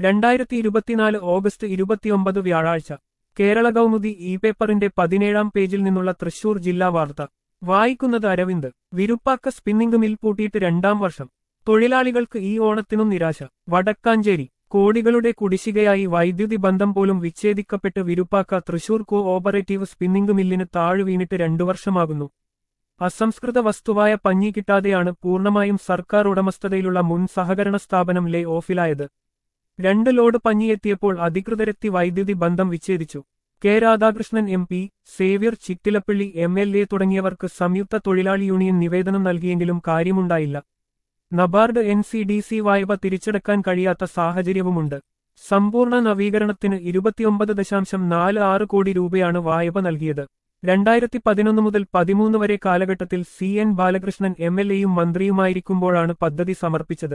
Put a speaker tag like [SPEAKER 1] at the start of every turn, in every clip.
[SPEAKER 1] രണ്ടായിരത്തി ഇരുപത്തിനാല് ഓഗസ്റ്റ് ഇരുപത്തിയൊമ്പത് വ്യാഴാഴ്ച കേരള കൗമുദി ഇ പേപ്പറിന്റെ പതിനേഴാം പേജിൽ നിന്നുള്ള തൃശൂർ ജില്ലാ വാർത്ത വായിക്കുന്നത് അരവിന്ദ് വിരുപ്പാക്ക സ്പിന്നിംഗ് മിൽ പൂട്ടിയിട്ട് രണ്ടാം വർഷം തൊഴിലാളികൾക്ക് ഈ ഓണത്തിനും നിരാശ വടക്കാഞ്ചേരി കോടികളുടെ കുടിശ്ശികയായി വൈദ്യുതി ബന്ധം പോലും വിച്ഛേദിക്കപ്പെട്ട് Viruppakka Thrissur cooperative spinning മില്ലിന് താഴു വീണിട്ട് രണ്ടു വർഷമാകുന്നു അസംസ്കൃത വസ്തുവായ പഞ്ഞി കിട്ടാതെയാണ് പൂർണ്ണമായും സർക്കാർ ഉടമസ്ഥതയിലുള്ള മുൻ സഹകരണ സ്ഥാപനം ലേ ഓഫിലായത് രണ്ട് ലോഡ് പഞ്ഞിയെത്തിയപ്പോൾ അധികൃതരെത്തി വൈദ്യുതി ബന്ധം വിച്ഛേദിച്ചു K Radhakrishnan M P Xavier Chittilappally M L A തുടങ്ങിയവർക്ക് സംയുക്ത തൊഴിലാളി യൂണിയൻ നിവേദനം നൽകിയെങ്കിലും കാര്യമുണ്ടായില്ല NABARD N C D C വായ്പ തിരിച്ചടക്കാൻ കഴിയാത്ത സാഹചര്യവുമുണ്ട് സമ്പൂർണ്ണ നവീകരണത്തിന് ഇരുപത്തിയൊമ്പത് ദശാംശം നാല് ആറ് കോടി രൂപയാണ് വായ്പ നൽകിയത് രണ്ടായിരത്തി പതിനൊന്ന് മുതൽ പതിമൂന്ന് വരെ കാലഘട്ടത്തിൽ C N Balakrishnan M L എയും മന്ത്രിയുമായിരിക്കുമ്പോഴാണ് പദ്ധതി സമർപ്പിച്ചത്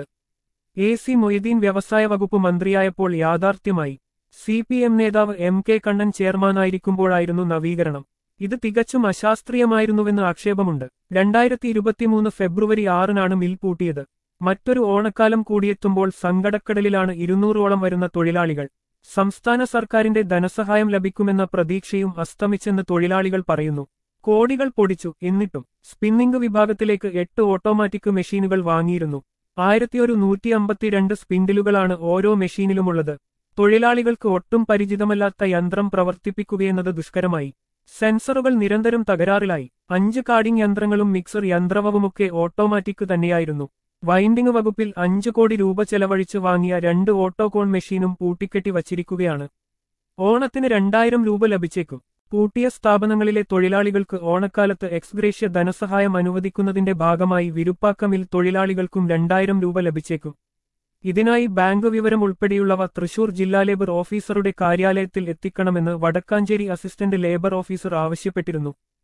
[SPEAKER 1] എ സി മൊയ്തീൻ വ്യവസായ വകുപ്പ് മന്ത്രിയായപ്പോൾ യാഥാർത്ഥ്യമായി സി പി എം നേതാവ് എം കെ കണ്ണൻ ചെയർമാനായിരിക്കുമ്പോഴായിരുന്നു നവീകരണം ഇത് തികച്ചും അശാസ്ത്രീയമായിരുന്നുവെന്ന് ആക്ഷേപമുണ്ട് രണ്ടായിരത്തി ഇരുപത്തിമൂന്ന് ഫെബ്രുവരി ആറിനാണ് മിൽ പൂട്ടിയത് മറ്റൊരു ഓണക്കാലം കൂടിയെത്തുമ്പോൾ സങ്കടക്കടലിലാണ് ഇരുന്നൂറോളം വരുന്ന തൊഴിലാളികൾ സംസ്ഥാന സർക്കാരിന്റെ ധനസഹായം ലഭിക്കുമെന്ന പ്രതീക്ഷയും അസ്തമിച്ചെന്ന് തൊഴിലാളികൾ പറയുന്നു കോടികൾ പൊടിച്ചു എന്നിട്ടും സ്പിന്നിംഗ് വിഭാഗത്തിലേക്ക് എട്ട് ഓട്ടോമാറ്റിക് മെഷീനുകൾ വാങ്ങിയിരുന്നു ആയിരത്തിയൊരു നൂറ്റി അമ്പത്തിരണ്ട് സ്പിൻഡിലുകളാണ് ഓരോ മെഷീനിലുമുള്ളത് തൊഴിലാളികൾക്ക് ഒട്ടും പരിചിതമല്ലാത്ത യന്ത്രം പ്രവർത്തിപ്പിക്കുകയെന്നത് ദുഷ്കരമായി സെൻസറുകൾ നിരന്തരം തകരാറിലായി അഞ്ച് കാർഡിംഗ് യന്ത്രങ്ങളും മിക്സർ യന്ത്രവുമൊക്കെ ഓട്ടോമാറ്റിക് തന്നെയായിരുന്നു വൈൻഡിംഗ് വകുപ്പിൽ അഞ്ച് കോടി രൂപ ചെലവഴിച്ച് വാങ്ങിയ രണ്ട് ഓട്ടോകോൺ മെഷീനും പൂട്ടിക്കെട്ടി വച്ചിരിക്കുകയാണ് ഓണത്തിന് രണ്ടായിരം രൂപ ലഭിച്ചേക്കും പൂട്ടിയ സ്ഥാപനങ്ങളിലെ തൊഴിലാളികൾക്ക് ഓണക്കാലത്ത് എക്സ്ഗ്രേഷ്യ ധനസഹായം അനുവദിക്കുന്നതിന്റെ ഭാഗമായി വിരുപ്പാക്കമിൽ തൊഴിലാളികൾക്കും രണ്ടായിരം രൂപ ലഭിച്ചേക്കും ഇതിനായി ബാങ്ക് വിവരം ഉൾപ്പെടെയുള്ളവ തൃശൂർ ജില്ലാ ലേബർ ഓഫീസറുടെ കാര്യാലയത്തിൽ എത്തിക്കണമെന്ന് വടക്കാഞ്ചേരി അസിസ്റ്റന്റ് ലേബർ ഓഫീസർ ആവശ്യപ്പെട്ടിരുന്നു